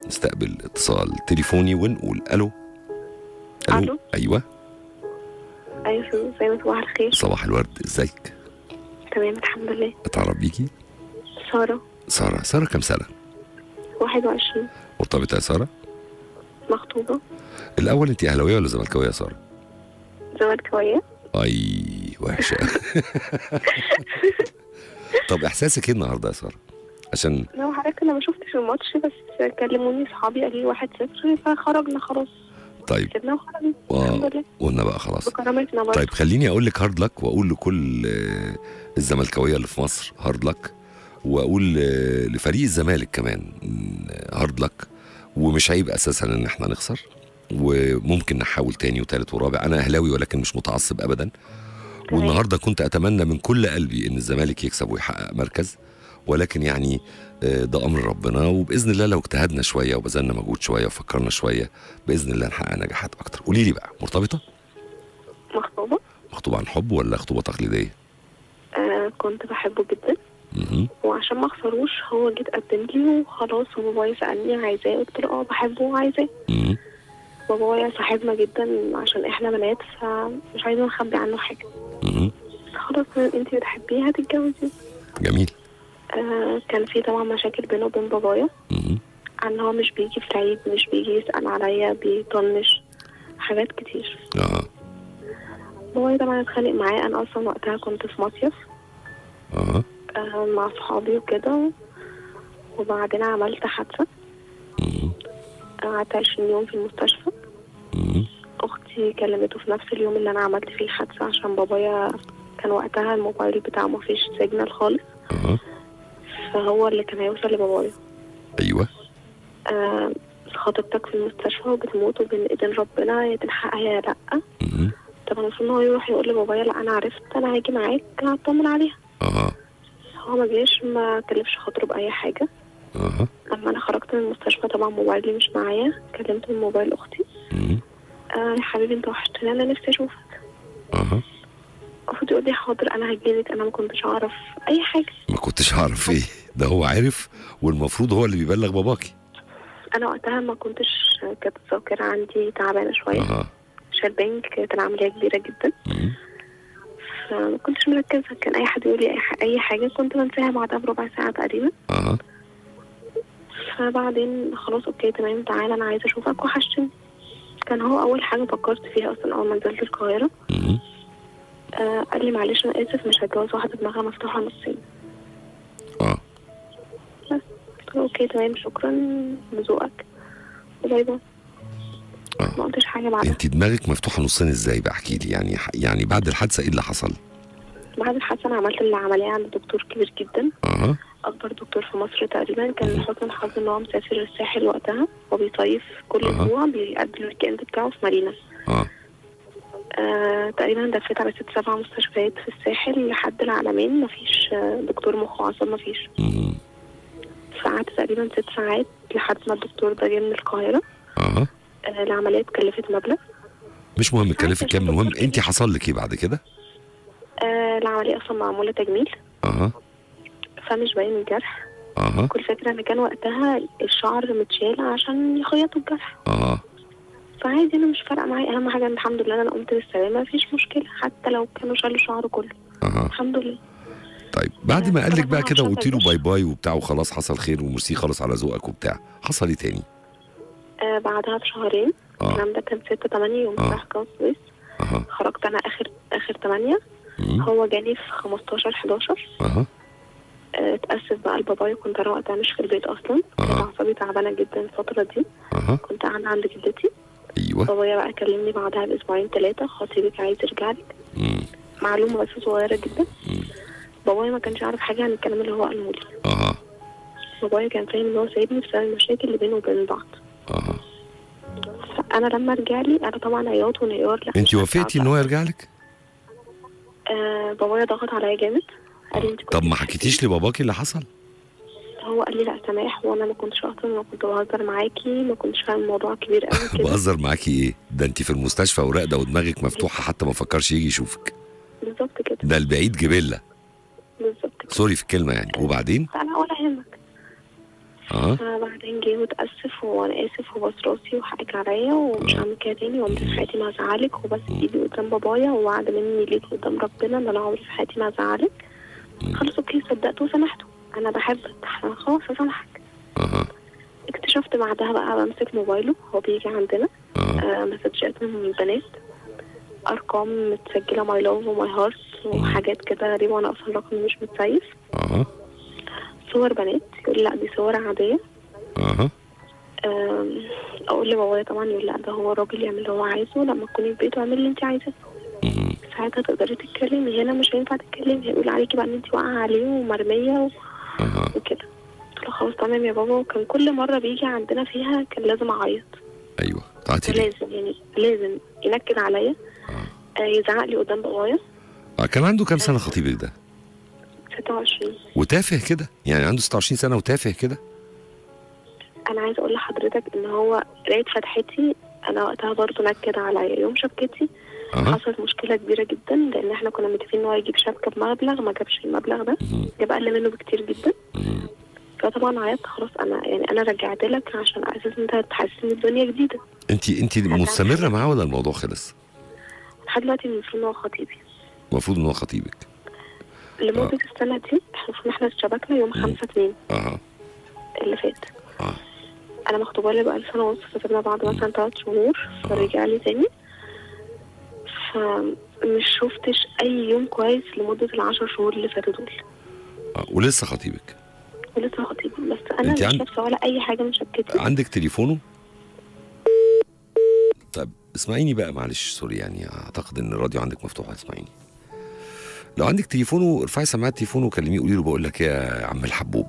نستقبل اتصال تليفوني ونقول الو ألو. ايوه ايوه ازاي صباح الخير صباح الورد ازيك تمام الحمد لله اتعرف بيكي ساره ساره ساره كم سنه 21 مرتبطه يا ساره مخطوبه الاول انت اهلاويه ولا زملكاويه يا ساره زملكاويه اي وحشه طب احساسك ايه النهارده يا ساره عشان لو حضرتك انا ما شفتش الماتش بس كلموني صحابي قالوا لي 1 0 فخرجنا خلاص طيب كسبنا وخرجنا و- الحمد لله قلنا بقى خلاص بكرامتنا برضه طيب خليني اقول لك هارد لك واقول لكل آه، الزملكاويه اللي في مصر هارد لك واقول آه، لفريق الزمالك كمان آه، هارد لك ومش عيب اساسا ان احنا نخسر وممكن نحاول تاني وتالت ورابع انا اهلاوي ولكن مش متعصب ابدا تمام. والنهارده كنت اتمنى من كل قلبي ان الزمالك يكسب ويحقق مركز ولكن يعني آه، ده امر ربنا وباذن الله لو اجتهدنا شويه وبذلنا مجهود شويه وفكرنا شويه باذن الله نحقق نجاحات اكتر قولي لي بقى مرتبطه مخطوبه مخطوبه عن حب ولا خطوبه تقليديه آه كنت بحبه جدا مهم. وعشان ما اخسروش هو جيت قدم لي وخلاص وبابايا سالني عايزاه قلت له اه بحبه وعايزاه مهم. بابايا صاحبنا جدا عشان احنا بنات فمش عايزين نخبي عنه حاجه مهم. خلاص انت بتحبيه هتتجوزي جميل آه كان في طبعا مشاكل بينه وبين بابايا مهم. عن هو مش بيجي في العيد مش بيجي يسأل عليا بيطنش حاجات كتير اه بابايا طبعا اتخانق معاه انا اصلا وقتها كنت في مصيف اه آه مع صحابي وكده وبعدين عملت حادثة مهم. قعدت عشرين يوم في المستشفى مهم. اختي كلمته في نفس اليوم اللي انا عملت فيه الحادثة عشان بابايا كان وقتها الموبايل بتاعه مفيش سيجنال خالص اه فهو اللي كان هيوصل لبابايا ايوه آه خطيبتك في المستشفى وبتموت وبين ايدين ربنا يا تلحقها يا لا مهم. طب المفروض ان هو يروح يقول لبابايا لا انا عرفت انا هاجي معاك هطمن عليها اه هو ما جاش ما كلفش خاطره باي حاجه اه لما انا خرجت من المستشفى طبعا موبايلي مش معايا كلمت من موبايل اختي مهم. آه يا حبيبي انت وحشتني انا نفسي اشوفك اه المفروض يقول لي حاضر انا هجيلك انا ما كنتش اعرف اي حاجه ما كنتش هعرف ايه ده هو عارف والمفروض هو اللي بيبلغ باباكي انا وقتها ما كنتش كانت الذاكره عندي تعبانه شويه اه عشان البنك كانت العمليه كبيره جدا مهم. فما كنتش مركزه كان اي حد يقول لي اي, ح- أي حاجه كنت بنساها بعدها بربع ساعه تقريبا اه فبعدين خلاص اوكي تمام تعالى انا عايزه اشوفك وحشتني كان هو اول حاجه فكرت فيها اصلا اول ما نزلت القاهره مهم. آه قال لي معلش انا اسف مش هتجوز واحده دماغها مفتوحه نصين اه بس قلت له اوكي تمام شكرا لذوقك وباي باي اه ما قلتش حاجه بعدها انت دماغك مفتوحه نصين ازاي بقى احكي لي يعني يعني بعد الحادثه ايه اللي حصل بعد الحادثه انا عملت العمليه عند دكتور كبير جدا اه اكبر دكتور في مصر تقريبا كان لحسن الحظ ان هو مسافر الساحل وقتها وبيصيف كل أها. اسبوع بيقضي الويك اند بتاعه في مارينا اه آه تقريبا لفيت على ست سبع مستشفيات في الساحل لحد العالمين مفيش آه دكتور مخ وأعصاب مفيش مهم. فقعدت تقريبا ست ساعات لحد ما الدكتور ده جه من القاهرة اه آه العملية اتكلفت مبلغ مش مهم اتكلفت كام المهم انت حصل لك ايه بعد كده آه العملية أصلا معمولة تجميل اه فمش باين الجرح اه كل فكرة إن كان وقتها الشعر متشال عشان يخيطوا الجرح اه فعادي أنا مش فارقة معايا أهم حاجة إن الحمد لله أنا قمت بالسلامة مفيش مشكلة حتى لو كانوا شالوا شعره كله اه الحمد لله طيب بعد ما قال لك بقى طبعاً كده عشان وقلت له ملوش. باي باي وبتاع وخلاص حصل خير وميرسي خالص على ذوقك وبتاع حصل ايه تاني آه بعدها بشهرين اه الكلام ده كان ستة تمانية يوم آه. راح كاس سويس اها خرجت أنا آخر آخر تمانية مم. هو جاني في 15 11 اها آه، اتأسف بقى لبابايا كنت انا وقتها مش في البيت اصلا كانت أها. اعصابي تعبانه جدا الفتره دي اها كنت قاعده عند جدتي ايوه بابايا بقى كلمني بعدها باسبوعين ثلاثه خطيبك عايز يرجع لك مم. معلومه بس صغيره جدا مم. بابايا ما كانش عارف حاجه عن الكلام اللي هو قاله لي اها بابايا كان فاهم ان هو سايبني بسبب المشاكل اللي بينه وبين بعض اها فانا لما رجع لي انا طبعا عياط ونيار لا انت وافقتي ان هو يرجع لك آه بابايا ضغط عليا جامد قال لي انت كنت طب ما حكيتيش لباباكي اللي حصل هو قال لي لا سماح وانا ما كنتش اصلا انا كنت بهزر معاكي ما كنتش فاهم الموضوع كبير قوي كده بهزر معاكي ايه ده انت في المستشفى وراقده ودماغك مفتوحه حتى ما فكرش يجي يشوفك بالظبط كده ده البعيد جبله بالظبط كده سوري في الكلمه يعني وبعدين انا ولا يهمك اه فبعدين جه واتأسف وانا اسف وبص راسي وحقك عليا ومش آه. هعمل كده تاني وعمري في حياتي ما هزعلك وبس ايدي قدام بابايا ووعد مني ليك قدام ربنا ان انا عمري في حياتي ما هزعلك خلاص اوكي صدقته وسامحته انا بحبك أنا خلاص هسامحك اها اكتشفت بعدها بقى بمسك موبايله هو بيجي عندنا اه آه مسجات من البنات ارقام متسجله ماي لاف وماي هارت وحاجات كده غريبه وانا اصلا رقمي مش متسيف اها صور بنات يقول لا دي صور عاديه اها آم، اقول لبابايا طبعا يقول لا ده هو الراجل يعمل اللي هو عايزه لما تكوني في بيته اعملي اللي انت عايزاه مهم. ساعتها تقدري تتكلمي هنا مش هينفع تتكلمي هيقول عليكي بقى ان انت واقعه عليه ومرميه و- اها وكده قلت له خلاص تمام يا بابا وكان كل مره بيجي عندنا فيها كان لازم اعيط ايوه تعالي لي لازم يعني لازم ينكد عليا آه. آه، يزعق لي قدام بابايا آه، كان عنده كام سنه خطيبك ده 26 وتافه كده يعني عنده 26 سنه وتافه كده انا عايزه اقول لحضرتك ان هو قرايه فتحتي انا وقتها برضه نكد عليا يوم شبكتي اها حصلت مشكله كبيره جدا لان احنا كنا متفقين ان هو يجيب شبكه بمبلغ ما جابش المبلغ ده مهم. جاب اقل منه بكتير جدا مهم. فطبعا عيطت خلاص انا يعني انا رجعت لك عشان على اساس انت تحسسني الدنيا جديده انت انت مستمره معاه ولا الموضوع خلص لحد دلوقتي المفروض ان هو خطيبي المفروض ان هو خطيبك لمده السنه دي احنا المفروض ان احنا اتشبكنا يوم 5 2 اها اللي فات اه انا مخطوبه لي بقى سنه ونص فسيبنا بعض مثلا ثلاث شهور فرجع لي تاني فمش شفتش اي يوم كويس لمده العشر شهور اللي فاتوا دول آه. ولسه خطيبك ولسه خطيبي بس انا انت مش عن- لابسه ولا اي حاجه من شبكتي عندك تليفونه طب اسمعيني بقى معلش سوري يعني اعتقد ان الراديو عندك مفتوح اسمعيني لو عندك تليفونه ارفعي سماعه تليفونه وكلميه قولي له بقول لك إيه يا عم الحبوب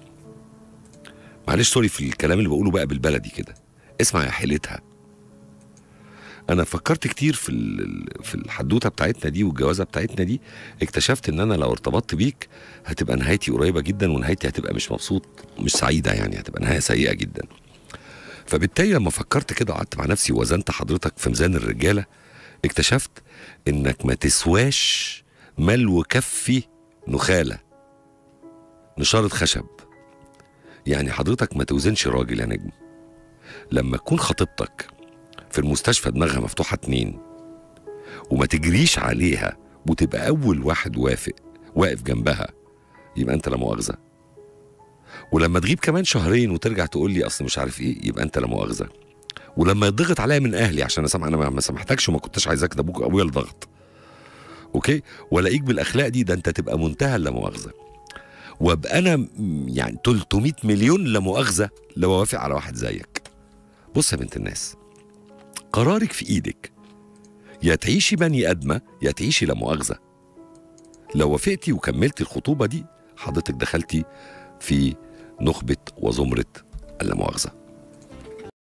معلش سوري في الكلام اللي بقوله بقى بالبلدي كده اسمع يا حيلتها انا فكرت كتير في ال- في الحدوته بتاعتنا دي والجوازه بتاعتنا دي اكتشفت ان انا لو ارتبطت بيك هتبقى نهايتي قريبه جدا ونهايتي هتبقى مش مبسوط مش سعيده يعني هتبقى نهايه سيئه جدا فبالتالي لما فكرت كده وقعدت مع نفسي ووزنت حضرتك في ميزان الرجاله اكتشفت انك ما تسواش ملو كفي نخاله نشاره خشب يعني حضرتك ما توزنش راجل يا نجم لما تكون خطيبتك في المستشفى دماغها مفتوحه اتنين وما تجريش عليها وتبقى اول واحد وافق واقف جنبها يبقى انت لا مؤاخذه ولما تغيب كمان شهرين وترجع تقول لي اصل مش عارف ايه يبقى انت لا مؤاخذه ولما يضغط عليا من اهلي عشان انا سامع انا ما- ما سامحتكش وما كنتش عايزاك ده ابوك ابويا اللي ضغط اوكي والاقيك بالاخلاق دي ده انت تبقى منتهى اللا مؤاخذه وابقى انا م- يعني 300 مليون لا مؤاخذه لو اوافق على واحد زيك بص يا بنت الناس قرارك في ايدك يا تعيشي بني ادمه يا تعيشي لا مؤاخذه لو وافقتي وكملتي الخطوبه دي حضرتك دخلتي في نخبه وزمره اللا مؤاخذه